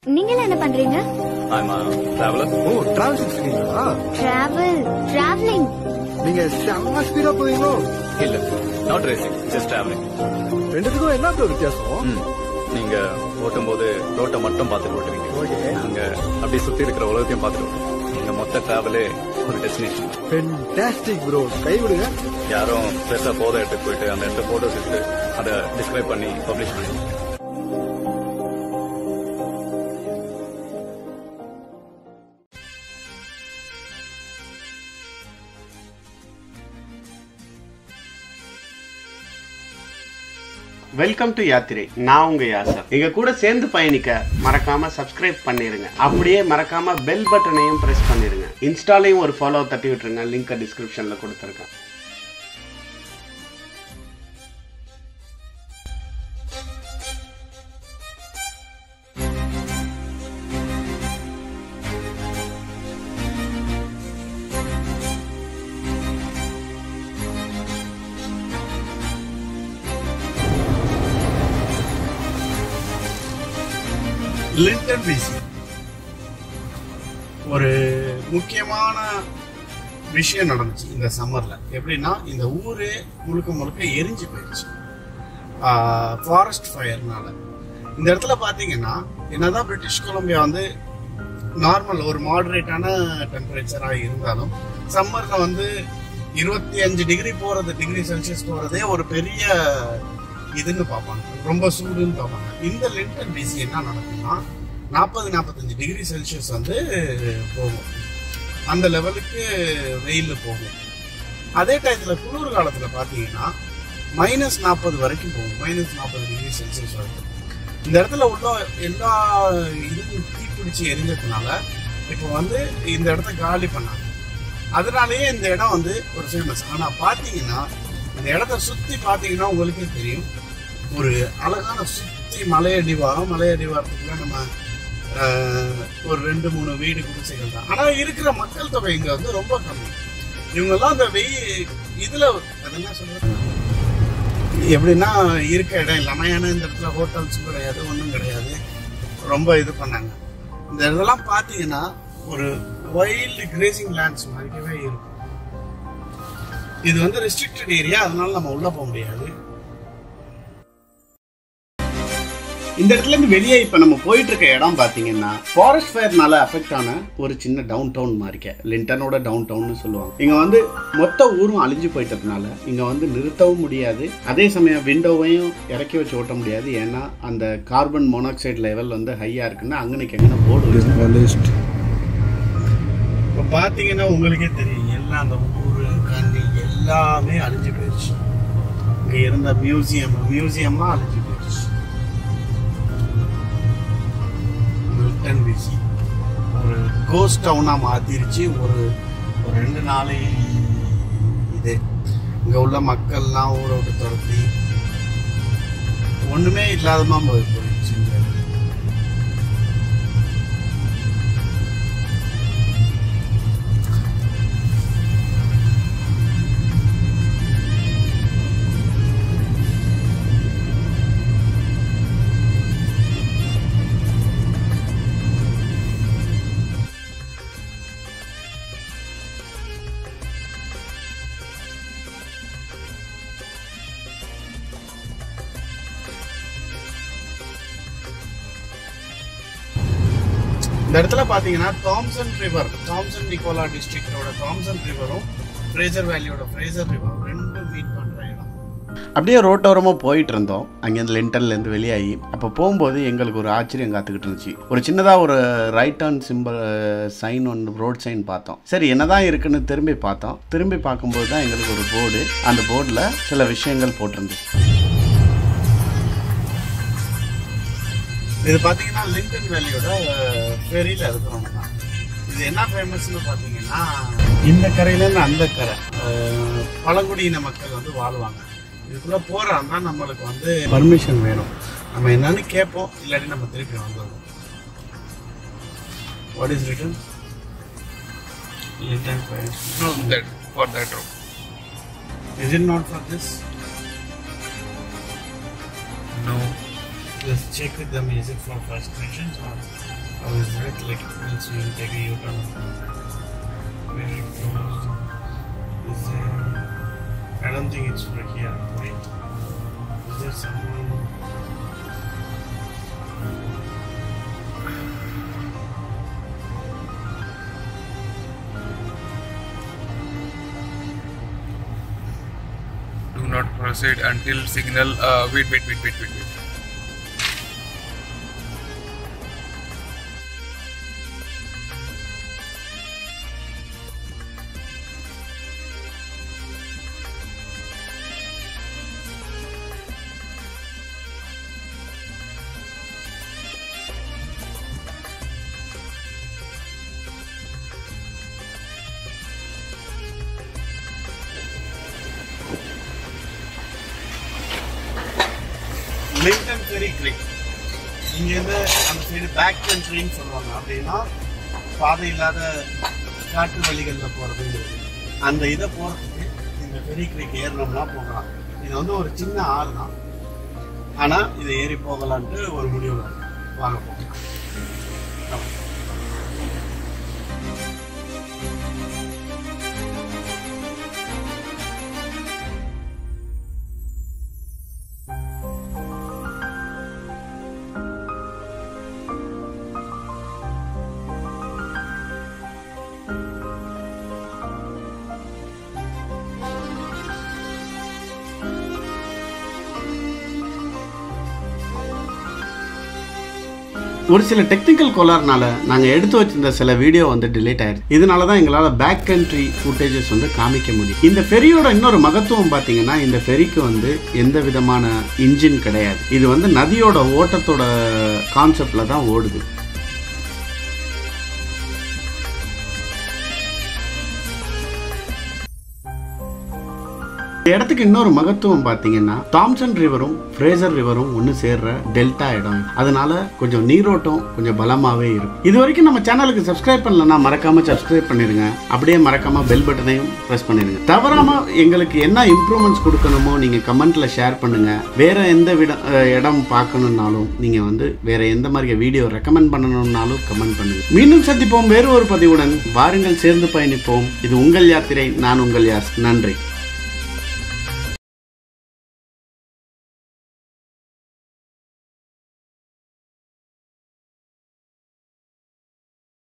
நீங்க என்ன பண்றீங்க I'm a traveler. ஓ டிராவல் இருக்கீங்களா டிராவல் டிராவலிங் நீங்க செம்ம ஸ்பீடா போவீங்களோ இல்ல நாட் ரேசிங் ஜஸ்ட் டிராவலிங் ரெண்டுத்துக்கும் என்ன ப்ரோ வித்தியாசம் நீங்க ஓட்டும் போது ரோட்டை மட்டும் பார்த்துட்டு ஓட்டுவீங்க ஓகே நாங்க அப்படியே சுத்தி இருக்கிற உலகத்தையும் பார்த்துட்டு ஓட்டுவோம் எங்க மொத்த டிராவலே ஒரு டெஸ்டினேஷன் ஃபென்டாஸ்டிக் ப்ரோ கை விடுங்க யாரும் பெருசா போதை எடுத்துட்டு போயிட்டு அந்த இடத்த போட்டோஸ் எடுத்து அதை டிஸ்கிரைப் பண்ணி பப்ளிஷ் பண்ணி வெல்கம் டு யாத்திரை நான் உங்க யாசர் எங்க கூட சேர்ந்து பயணிக்க மறக்காம சப்ஸ்கிரைப் பண்ணிருங்க அப்படியே மறக்காம பெல் பட்டனையும் பிரஸ் பண்ணிருங்க இன்ஸ்டாலையும் ஒரு ஃபாலோ தட்டி விட்டுருங்க லிங்க் டிஸ்கிரிப்ஷன்ல கொடுத்துருக்கேன் லிண்டன் பிசி ஒரு முக்கியமான விஷயம் நடந்துச்சு இந்த சம்மர்ல எப்படின்னா இந்த ஊரே முழுக்க முழுக்க எரிஞ்சு போயிடுச்சு ஃபாரஸ்ட் ஃபயர்னால இந்த இடத்துல பாத்தீங்கன்னா என்னதான் பிரிட்டிஷ் கொலம்பியா வந்து நார்மல் ஒரு மாடரேட்டான டெம்பரேச்சராக இருந்தாலும் சம்மர்ல வந்து இருபத்தி அஞ்சு டிகிரி போறது டிகிரி செல்சியஸ் போறதே ஒரு பெரிய இதுன்னு பார்ப்பாங்க ரொம்ப சூடுன்னு பார்ப்பாங்க இந்த லிண்டன் பிசி என்ன நடக்கும்னா நாற்பது நாற்பத்தஞ்சு டிகிரி செல்சியஸ் வந்து போகும் அந்த லெவலுக்கு வெயில் போகும் அதே டயத்தில் குளிர் காலத்தில் பார்த்தீங்கன்னா மைனஸ் நாற்பது வரைக்கும் போகும் மைனஸ் நாற்பது டிகிரி செல்சியஸ் வரைக்கும் இந்த இடத்துல உள்ள எல்லா இதுவும் தீப்பிடிச்சு எரிஞ்சதுனால இப்போ வந்து இந்த இடத்த காலி பண்ணாங்க அதனாலேயே இந்த இடம் வந்து ஒரு ஃபேமஸ் ஆனால் பார்த்தீங்கன்னா இந்த இடத்த சுற்றி பார்த்தீங்கன்னா உங்களுக்கே தெரியும் ஒரு அழகான சுற்றி மலையடிவாரம் மலையடிவாரத்துக்குள்ள நம்ம ஆஹ், ஒரு ரெண்டு மூணு வீடு குடிசைகள் தான் ஆனால் இருக்கிற மக்கள் தொகை இங்கே வந்து ரொம்ப கம்மி இவங்கெல்லாம் அந்த வெயில் இதில் அது என்ன சொல்றது எப்படின்னா இருக்க இடம் இல்லாமல் ஏன்னா இந்த இடத்துல ஹோட்டல்ஸும் கிடையாது ஒன்றும் கிடையாது ரொம்ப இது பண்ணாங்க இந்த இதெல்லாம் பார்த்தீங்கன்னா ஒரு வைல்டு கிரேசிங் லேண்ட்ஸ் மாதிரிவே இருக்கும் இது வந்து ரெஸ்ட்ரிக்டட் ஏரியா அதனால நம்ம உள்ள போக முடியாது இந்த இடத்துல இருந்து வெளியே இப்ப நம்ம போயிட்டு இருக்க இடம் பாத்தீங்கன்னா ஃபாரஸ்ட் ஃபயர்னால அஃபெக்ட் ஆன ஒரு சின்ன டவுன் டவுன் மாதிரிக்க லிண்டனோட டவுன் டவுன் சொல்லுவாங்க இங்க வந்து மொத்த ஊரும் அழிஞ்சு போயிட்டதுனால இங்க வந்து நிறுத்தவும் முடியாது அதே சமயம் விண்டோவையும் இறக்கி வச்சு ஓட்ட முடியாது ஏன்னா அந்த கார்பன் மோனாக்சைடு லெவல் வந்து ஹையா இருக்குன்னா அங்கனைக்கு எங்கே போர்டு இப்போ பார்த்தீங்கன்னா உங்களுக்கே தெரியும் எல்லாம் அந்த ஊர் கண்ணி எல்லாமே அழிஞ்சு போயிடுச்சு இங்கே இருந்த மியூசியம் மியூசியம்லாம் அழிஞ்சு போயிடுச்சு மில்டன் பிசி ஒரு கோஸ்ட் டவுனாக மாற்றிருச்சு ஒரு ஒரு ரெண்டு நாளை இது இங்கே உள்ள மக்கள்லாம் ஊரை விட்டு துரத்தி ஒன்றுமே இல்லாதமா போய் போயிடுச்சு இங்க. இந்த இடத்துல பாத்தீங்கன்னா தாம்சன் ரிவர் தாம்சன் நிக்கோலா டிஸ்ட்ரிக்டோட தாம்சன் ரிவரும் ஃப்ரேசர் வேலியோட ஃப்ரேசர் ரிவரும் ரெண்டும் மீட் பண்ற இடம் அப்படியே ரோட்டோரமாக போயிட்டு இருந்தோம் அங்கேருந்து லிண்டன்லேருந்து வெளியாகி அப்போ போகும்போது எங்களுக்கு ஒரு ஆச்சரியம் காத்துக்கிட்டு இருந்துச்சு ஒரு சின்னதாக ஒரு ரைட் டர்ன் சிம்பிள் சைன் ஒன்று ரோட் சைன் பார்த்தோம் சரி என்னதான் இருக்குன்னு திரும்பி பார்த்தோம் திரும்பி பார்க்கும்போது தான் எங்களுக்கு ஒரு போர்டு அந்த போர்டில் சில விஷயங்கள் போட்டிருந்துச்சு இது பாத்தீங்கன்னா லிங்கன் வேலியோட ஃபெரியில இருக்கிறவங்க தான் இது என்ன ஃபேமஸ்னு பாத்தீங்கன்னா இந்த கரையில இருந்து அந்த கரை அஹ், பழங்குடியின மக்கள் வந்து வாழ்வாங்க இதுக்குள்ள போறான்னா நம்மளுக்கு வந்து பர்மிஷன் வேணும் நம்ம என்னன்னு கேட்போம் இல்லாட்டி நம்ம திருப்பி வந்துடுவோம் what is written Lytton no that for that room is it not for this No. Just check with them, is it for First Nations or I was right like it means you will take a U-turn. Very close. Is there? I don't think it's for here. Wait. Is there someone? Do not proceed until signal. Uh, wait, wait, wait, wait, wait, wait. Lytton ferry creek இங்கேருந்து அந்த side back கண்ட்ரின்னு சொல்லுவாங்க அப்படின்னா பாதை இல்லாத காட்டு வழிகளில் போகிறது அந்த இதை போகிறதுக்கு இந்த ஃபெரி கிரிக் ஏறினோம்னா போகலாம் இது வந்து ஒரு சின்ன ஆறு தான் ஆனால் இதை ஏறி போகலான்ட்டு ஒரு முடிவு இருக்கு. வாங்க போகலாம் ஆமா. ஒரு சில டெக்னிக்கல் கோளாறுனால நாங்கள் எடுத்து வச்சிருந்த சில வீடியோ வந்து டிலீட் ஆயிடுச்சு இதனால தான் எங்களால் பேக் கண்ட்ரி ஃபுட்டேஜஸ் வந்து காமிக்க முடியும் இந்த ஃபெரியோட இன்னொரு மகத்துவம் பார்த்தீங்கன்னா இந்த ஃபெரிக்கு வந்து எந்த விதமான இன்ஜின் கிடையாது இது வந்து நதியோட ஓட்டத்தோட கான்செப்டில் தான் ஓடுது இந்த இடத்துக்கு இன்னொரு மகத்துவம் பார்த்தீங்கன்னா தாம்சன் ரிவரும் ஃப்ரேசர் ரிவரும் ஒன்று சேர்ற டெல்டா இடம் அதனால கொஞ்சம் நீரோட்டம் கொஞ்சம் பலமாகவே இருக்கும் இது வரைக்கும் நம்ம சேனலுக்கு சப்ஸ்கிரைப் பண்ணலன்னா மறக்காம சப்ஸ்கிரைப் பண்ணிருங்க அப்படியே மறக்காம பெல் பட்டனையும் ப்ரெஸ் பண்ணிருங்க தவறாம எங்களுக்கு என்ன இம்ப்ரூவ்மெண்ட்ஸ் கொடுக்கணுமோ நீங்க கமெண்ட்ல ஷேர் பண்ணுங்க வேற எந்த விட அஹ், இடம் பார்க்கணும்னாலும் நீங்க வந்து வேற எந்த மாதிரி வீடியோ ரெக்கமெண்ட் பண்ணணும்னாலும் கமெண்ட் பண்ணுங்க மீண்டும் சந்திப்போம் வேறு ஒரு பதிவுடன் வாருங்கள் சேர்ந்து பயணிப்போம் இது உங்கள் யாத்திரை நான் உங்கள் யாஸ் நன்றி